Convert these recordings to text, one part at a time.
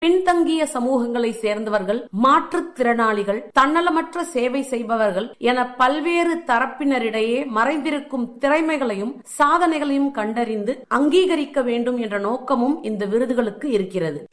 பின்தங்கிய சமூகங்களை சேர்ந்தவர்கள் மாற்றுத்திறனாளிகள் தன்னலமற்ற சேவை செய்பவர்கள் என பல்வேறு தரப்பினரிடையே மறைந்திருக்கும் திறமைகளையும் சாதனைகளையும் கண்டறிந்து அங்கீகரிக்க வேண்டும் என்ற நோக்கமும் இந்த விருதுகளுக்கு இருக்கிறது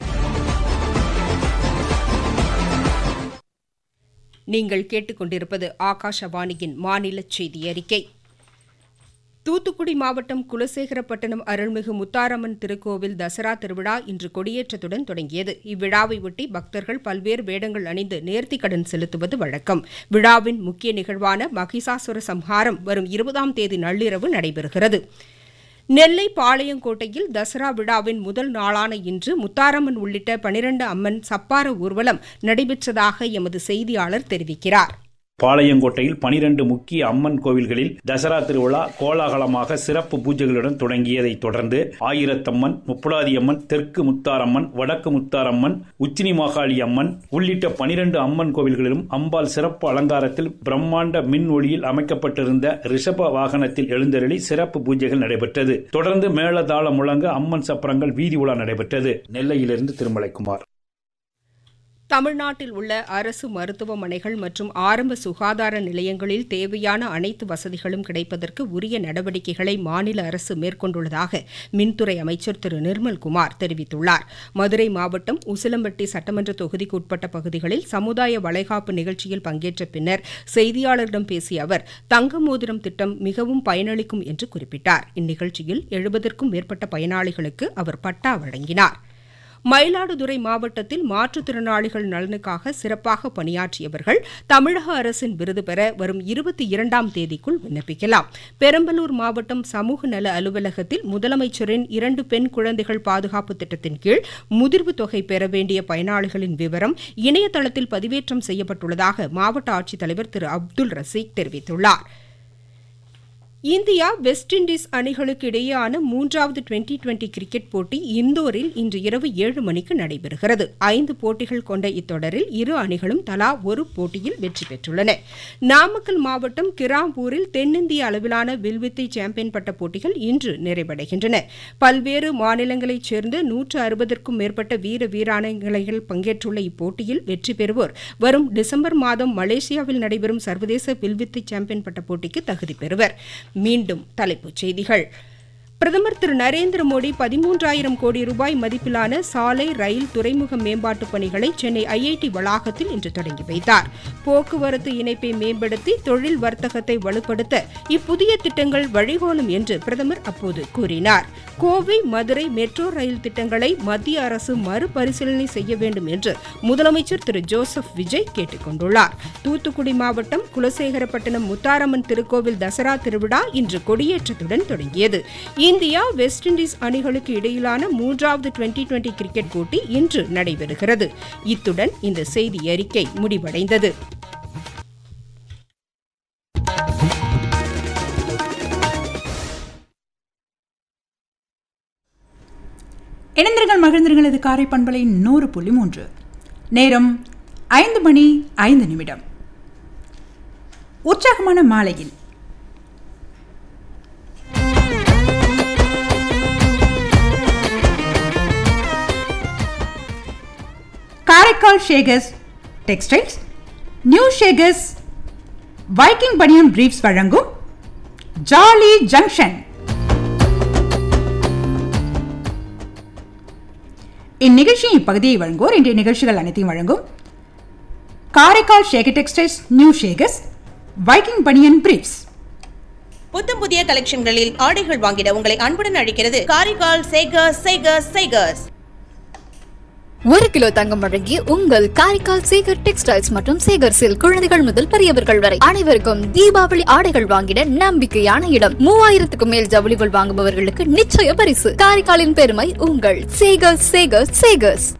நீங்கள் கேட்டுக்கொண்டிருப்பது ஆகாஷவாணியின் மாநில செய்தி அறிக்கை தூத்துக்குடி மாவட்டம் குலசேகரப்பட்டினம் அருள்மிகு முத்தாரம்மன் திருக்கோவில் தசரா திருவிழா இன்று கொடியேற்றத்துடன் தொடங்கியது இவ்விழாவை ஒட்டி பக்தர்கள் பல்வேறு வேடங்கள் அணிந்து நேர்த்திக்கடன் செலுத்துவது வழக்கம் விழாவின் முக்கிய நிகழ்வான மகிஷாசுர சம்ஹாரம் வரும் இருபதாம் தேதி நள்ளிரவு நடைபெறுகிறது நெல்லை பாளையங்கோட்டையில் தசரா விழாவின் முதல் நாளான இன்று முத்தாரம்மன் உள்ளிட்ட பனிரண்டு அம்மன் சப்பார ஊர்வலம் நடைபெற்றதாக எமது செய்தியாளர் தெரிவிக்கிறார் பாளையங்கோட்டையில் பனிரெண்டு முக்கிய அம்மன் கோவில்களில் தசரா திருவிழா கோலாகலமாக சிறப்பு பூஜைகளுடன் தொடங்கியதைத் தொடர்ந்து ஆயிரத்தம்மன் முப்படாதியம்மன் தெற்கு முத்தாரம்மன் வடக்கு முத்தாரம்மன் உச்சினி மாகாளி அம்மன் உள்ளிட்ட பனிரெண்டு அம்மன் கோவில்களிலும் அம்பாள் சிறப்பு அலங்காரத்தில் பிரம்மாண்ட மின் ஒளியில் அமைக்கப்பட்டிருந்த ரிஷப வாகனத்தில் எழுந்தருளி சிறப்பு பூஜைகள் நடைபெற்றது தொடர்ந்து மேளதாள முழங்க அம்மன் சப்பரங்கள் வீதி உலா நடைபெற்றது நெல்லையிலிருந்து திருமலைக்குமார் தமிழ்நாட்டில் உள்ள அரசு மருத்துவமனைகள் மற்றும் ஆரம்ப சுகாதார நிலையங்களில் தேவையான அனைத்து வசதிகளும் கிடைப்பதற்கு உரிய நடவடிக்கைகளை மாநில அரசு மேற்கொண்டுள்ளதாக மின்துறை அமைச்சர் திரு நிர்மல்குமார் தெரிவித்துள்ளார் மதுரை மாவட்டம் உசிலம்பட்டி சட்டமன்ற தொகுதிக்கு உட்பட்ட பகுதிகளில் சமுதாய வளைகாப்பு நிகழ்ச்சியில் பங்கேற்ற பின்னர் செய்தியாளரிடம் பேசிய அவர் தங்க மோதிரம் திட்டம் மிகவும் பயனளிக்கும் என்று குறிப்பிட்டார் இந்நிகழ்ச்சியில் எழுபதற்கும் மேற்பட்ட பயனாளிகளுக்கு அவர் பட்டா வழங்கினார் மயிலாடுதுறை மாவட்டத்தில் மாற்றுத்திறனாளிகள் நலனுக்காக சிறப்பாக பணியாற்றியவர்கள் தமிழக அரசின் விருது பெற வரும் இருபத்தி இரண்டாம் தேதிக்குள் விண்ணப்பிக்கலாம் பெரம்பலூர் மாவட்டம் சமூக நல அலுவலகத்தில் முதலமைச்சரின் இரண்டு பெண் குழந்தைகள் பாதுகாப்பு திட்டத்தின் கீழ் முதிர்வு தொகை பெற வேண்டிய பயனாளிகளின் விவரம் இணையதளத்தில் பதிவேற்றம் செய்யப்பட்டுள்ளதாக மாவட்ட ஆட்சித்தலைவர் திரு அப்துல் ரசீக் தெரிவித்துள்ளாா் இந்தியா வெஸ்ட் இண்டீஸ் அணிகளுக்கு இடையேயான மூன்றாவது டுவெண்டி டுவெண்டி கிரிக்கெட் போட்டி இந்தோரில் இன்று இரவு ஏழு மணிக்கு நடைபெறுகிறது ஐந்து போட்டிகள் கொண்ட இத்தொடரில் இரு அணிகளும் தலா ஒரு போட்டியில் வெற்றி பெற்றுள்ளன நாமக்கல் மாவட்டம் கிராம்பூரில் தென்னிந்திய அளவிலான வில்வித்தை சாம்பியன் பட்ட போட்டிகள் இன்று நிறைவடைகின்றன பல்வேறு மாநிலங்களைச் சேர்ந்த நூற்று அறுபதற்கும் மேற்பட்ட வீர வீராங்கனைகள் பங்கேற்றுள்ள இப்போட்டியில் வெற்றி பெறுவோர் வரும் டிசம்பர் மாதம் மலேசியாவில் நடைபெறும் சர்வதேச வில்வித்தை சாம்பியன் பட்ட போட்டிக்கு தகுதி பெறுவர் மீண்டும் தலைப்புச் செய்திகள் பிரதமர் திரு நரேந்திர மோடி பதிமூன்றாயிரம் கோடி ரூபாய் மதிப்பிலான சாலை ரயில் துறைமுக மேம்பாட்டுப் பணிகளை சென்னை ஐஐடி வளாகத்தில் இன்று தொடங்கி வைத்தார் போக்குவரத்து இணைப்பை மேம்படுத்தி தொழில் வர்த்தகத்தை வலுப்படுத்த இப்புதிய திட்டங்கள் வழிகோலும் என்று பிரதமர் அப்போது கூறினார் கோவை மதுரை மெட்ரோ ரயில் திட்டங்களை மத்திய அரசு மறுபரிசீலனை செய்ய வேண்டும் என்று முதலமைச்சர் திரு ஜோசப் விஜய் கேட்டுக் கொண்டுள்ளார் தூத்துக்குடி மாவட்டம் குலசேகரப்பட்டினம் முத்தாரம்மன் திருக்கோவில் தசரா திருவிழா இன்று கொடியேற்றத்துடன் தொடங்கியது இந்தியா வெஸ்ட் இண்டீஸ் அணிகளுக்கு இடையிலான மூன்றாவது டுவெண்டி டுவெண்டி கிரிக்கெட் போட்டி இன்று நடைபெறுகிறது இத்துடன் இந்த செய்தி அறிக்கை முடிவடைந்தது இணைந்திருங்கள் மகிழ்ந்திருங்கள் இது காரை பண்பலை நூறு புள்ளி மூன்று நேரம் ஐந்து மணி ஐந்து நிமிடம் உற்சாகமான மாலையில் Karaikal Shekars textiles new Shekars Viking banian briefs வழங்கும் ஜாலி ஜங்ஷன் இந்நிகழ்ச்சியின் இப்பகுதியை வழங்குவோர் இன்றைய நிகழ்ச்சிகள் அனைத்தையும் வழங்கும் Karaikal Shekar textiles new Shekars Viking banian briefs புத்தம் புதிய கலெக்ஷன்களில் ஆடைகள் வாங்கிட உங்களை அன்புடன் அழைக்கிறது காரைக்கால் சேகர்ஸ் சேகர்ஸ் சேகர்ஸ் ஒரு கிலோ தங்கம் வழங்கி உங்கள் காரைக்கால் சேகர் டெக்ஸ்டைல்ஸ் மற்றும் சேகர் சில் குழந்தைகள் முதல் பெரியவர்கள் வரை அனைவருக்கும் தீபாவளி ஆடைகள் வாங்கிட நம்பிக்கையான இடம் மூவாயிரத்துக்கும் மேல் ஜவுளிகள் வாங்குபவர்களுக்கு நிச்சய பரிசு காரைக்காலின் பெருமை உங்கள் சேகர் சேகர் சேகர்ஸ்